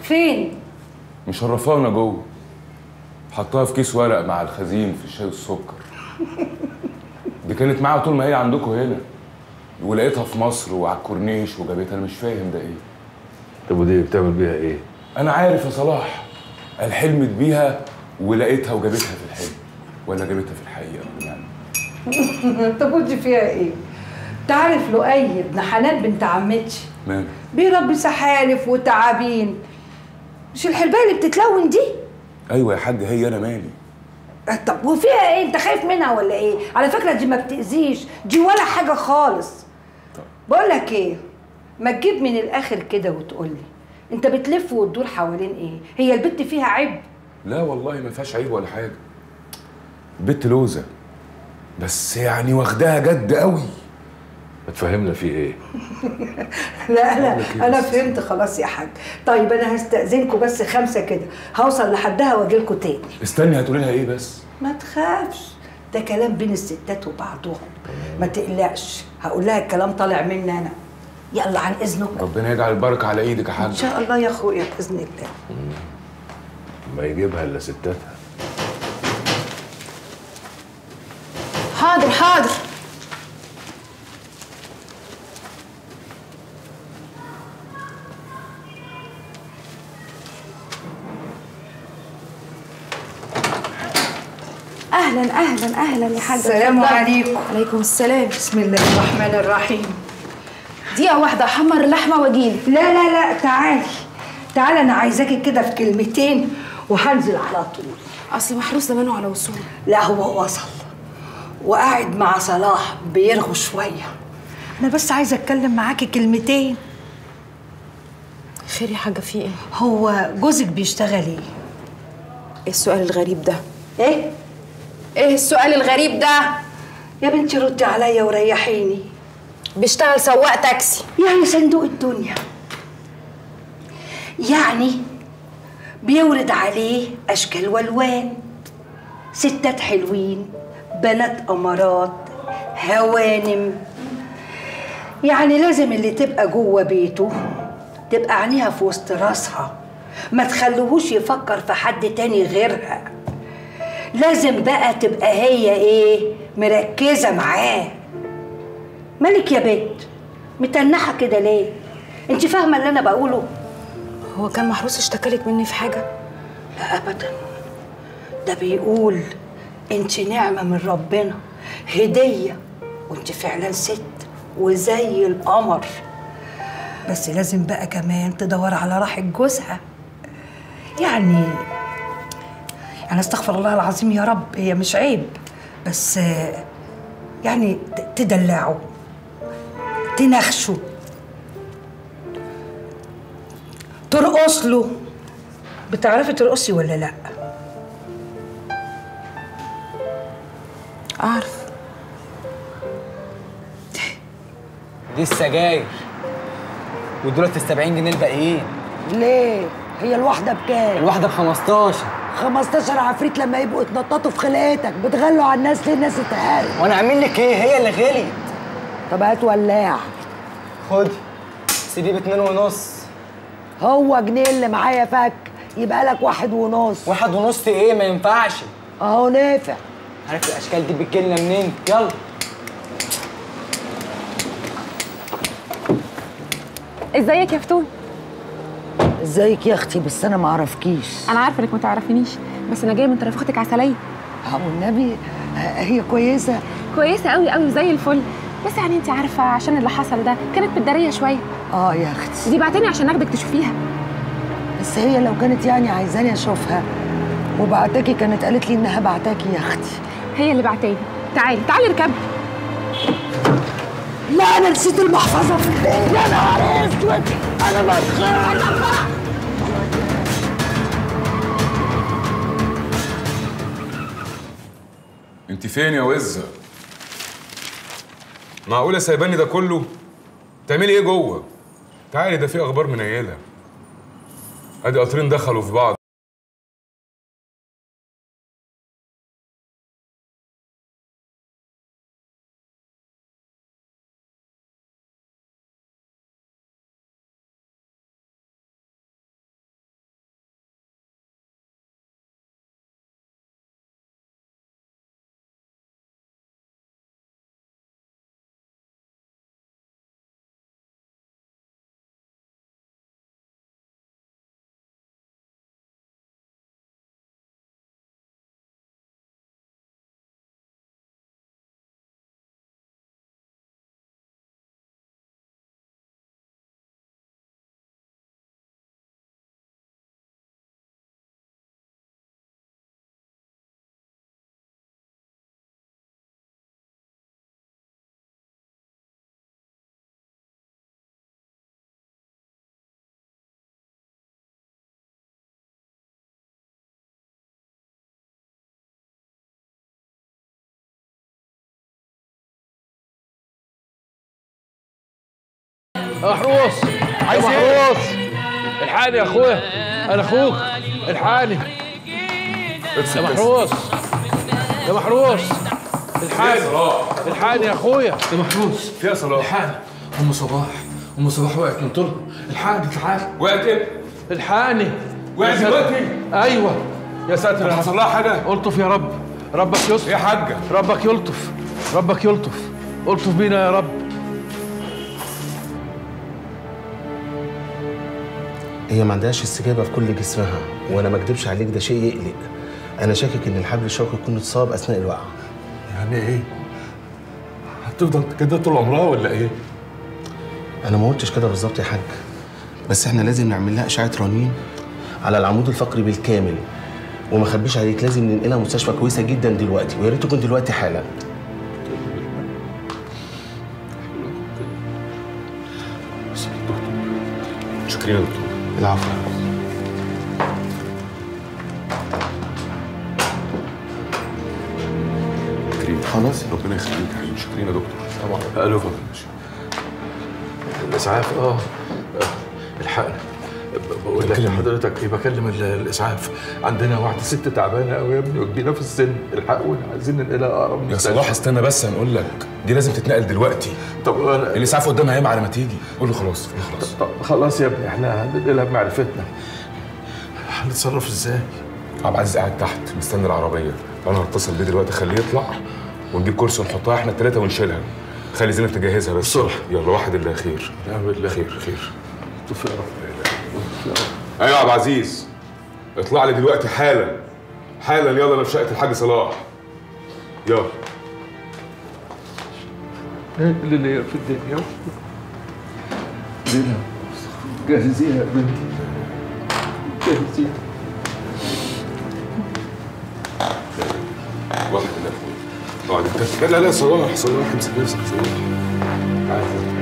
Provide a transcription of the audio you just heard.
فين مشرفانا جوه حطها في كيس ورق مع الخزين في الشاي والسكر دي كانت معاها طول ما هي عندكم هنا ولقيتها في مصر وعلى الكورنيش وجابتها انا مش فاهم ده ايه طب ودي بتعمل بيها ايه؟ انا عارف يا صلاح قال حلمت بيها ولقيتها وجابتها في الحلم ولا جابتها في الحقيقه يعني انت كنت فيها ايه تعرف لؤي ابن حنان بنت عمتي مال بيربي سحالف وتعابين مش الحربايه اللي بتتلون دي ايوه يا حاج هي انا مالي طب وفيها ايه انت خايف منها ولا ايه على فكره دي ما بتاذيش دي ولا حاجه خالص بقول لك ايه ما تجيب من الاخر كده وتقول لي انت بتلف وتدور حوالين ايه هي البت فيها عيب لا والله ما فيهاش عيب ولا حاجه بنت لوزه بس يعني واخداها جد قوي ما تفهمنا في ايه؟ لا انا أقول لك إيه انا بس؟ فهمت خلاص يا حاج طيب انا هستاذنكم بس خمسه كده هوصل لحدها واجي لكم تاني استني هتقولي لها ايه بس ما تخافش ده كلام بين الستات وبعضهم ما تقلقش هقول لها الكلام طالع مني انا يلا عن اذنكم ربنا يجعل البركه على ايدك يا ان حاج شاء الله يا اخويا باذن الله ما يجيبها الا ستاتها حاضر حاضر اهلا اهلا اهلا يا حاجه السلام اتفضلي. عليكم. عليكم السلام بسم الله الرحمن الرحيم دقيقه واحده احمر اللحمه واجيلك لا لا لا تعالي تعالي انا عايزاكي كده في كلمتين وهنزل على طول اصل محروس زمانه على وصول لا هو وصل وقاعد مع صلاح بيرغوا شويه انا بس عايزه اتكلم معاكي كلمتين خير يا حاجه في ايه هو جوزك بيشتغل ايه ايه السؤال الغريب ده ايه ايه السؤال الغريب ده يا بنتي ردي عليا وريحيني بيشتغل سواق تاكسي يعني صندوق الدنيا يعني بيورد عليه اشكال والوان ستات حلوين بنات امارات هوانم يعني لازم اللي تبقى جوه بيته تبقى عينيها في وسط راسها ما تخلوهوش يفكر في حد تاني غيرها لازم بقى تبقى هي ايه مركزه معاه مالك يا بنت متنحه كده ليه انت فاهمه اللي انا بقوله هو كان محروس اشتكالك مني في حاجه لا ابدا ده بيقول انت نعمه من ربنا هديه وانت فعلا ست وزي القمر بس لازم بقى كمان تدور على راحه جوزها يعني يعني استغفر الله العظيم يا رب هي مش عيب بس آه، يعني ت- تدلعه تنخشه ترقص له بتعرفي ترقصي ولا لا اعرف دي السجاير ودولت ال 70 جنيه الباقيين ليه؟ هي الواحدة بكام؟ الواحده ب 15 15 عفريت لما يبقوا اتنططوا في خلقتك بتغلوا على الناس ليه الناس اتهالت وانا اعمل لك ايه هي اللي غليت طب هات ولاع خدي سيدي باتنين ونص هو جنيه اللي معايا فك يبقى لك واحد ونص واحد ونص ايه ما ينفعش اهو نافع عارف الاشكال دي بتجيلنا منين يلا ازيك يا فتون ازيك يا اختي بس انا ما اعرفكيش انا عارفه انك ما تعرفينيش بس انا جايه من طرف اختك عسليه اه والنبي آه، هي كويسة كويسه قوي قوي زي الفل بس يعني انت عارفه عشان اللي حصل ده كانت متداريه شويه اه يا اختي دي بعتني عشان اخدك تشوفيها بس هي لو كانت يعني عايزاني اشوفها وبعتكي كانت قالت لي انها بعتاكي يا اختي هي اللي بعتاني تعالي تعالي اركبي لا انا نسيت المحفظة في البيت يا نهار اسود انا بتخانق انت فين يا وزه معقوله سايباني ده كله تعملي ايه جوه تعالي ده في اخبار منيله ادي قطرين دخلوا في بعض يا محروس عايز يا محروس الحقني يا اخويا انا اخوك الحقني يا محروس يا محروس الحقني الحقني يا اخويا يا محروس فيها صلاح الحقني ام صباح ام صباح وقعت من طولها الحقني تعال وقت ايه؟ الحقني وقعت يا ساتر. دلوقتي؟ ايوه يا ساتر طب يا حصل لها حاجه؟ الطف يا رب ربك يستر يا حاجه ربك يلطف ربك يلطف الطف بينا يا رب هي ما عندهاش استجابه في كل جسمها وانا ما اكدبش عليك ده شيء يقلق انا شاكك ان الحبل الشوكي يكون اتصاب اثناء الوقعه يعني ايه هتفضل كده طول عمرها ولا ايه انا ما قلتش كده بالظبط يا حاج بس احنا لازم نعمل لها اشعه رنين على العمود الفقري بالكامل وما اخبيش عليك لازم ننقلها مستشفى كويسه جدا دلوقتي ويا ريت تكون دلوقتي حالا شكرا يا دكتور العفو كريم خلاص ربنا يخليك يا حبيبي شكرا يا دكتور طبعا الو الاسعاف اه آه، الحقنا ب- بقول لك لحضرتك ايه بكلم ال- الاسعاف عندنا واحده ست تعبانه قوي يا ابني وكبيره في السن الحقونا عايزين ننقلها اقرب يا مستشفى. صلاح استنى بس هنقول لك دي لازم تتنقل دلوقتي طب انا الاسعاف قدامها ياما على ما تيجي قول له خلاص قول له خلاص طب خلاص يا ابني احنا هننقلها بمعرفتنا هنتصرف ازاي؟ عبد العزيز قاعد تحت مستني العربيه انا هتصل بيه دلوقتي خليه يطلع ونجيب كرسي ونحطها احنا الثلاثه ونشيلها خلي زينب تجهزها بس بسرعة. يلا واحد الله خير نعم بالله خير خير طف يا رب ايوه يا عبد العزيز اطلع لي دلوقتي حالا حالا يلا انا في شقه الحاج صلاح يلا ايه اللي ليا في الدنيا زينب جهزيها يا بنتي جهزيها واحد الله اقعد انت لا لا لا صلاح صلاح امسك نفسك صلاح عادي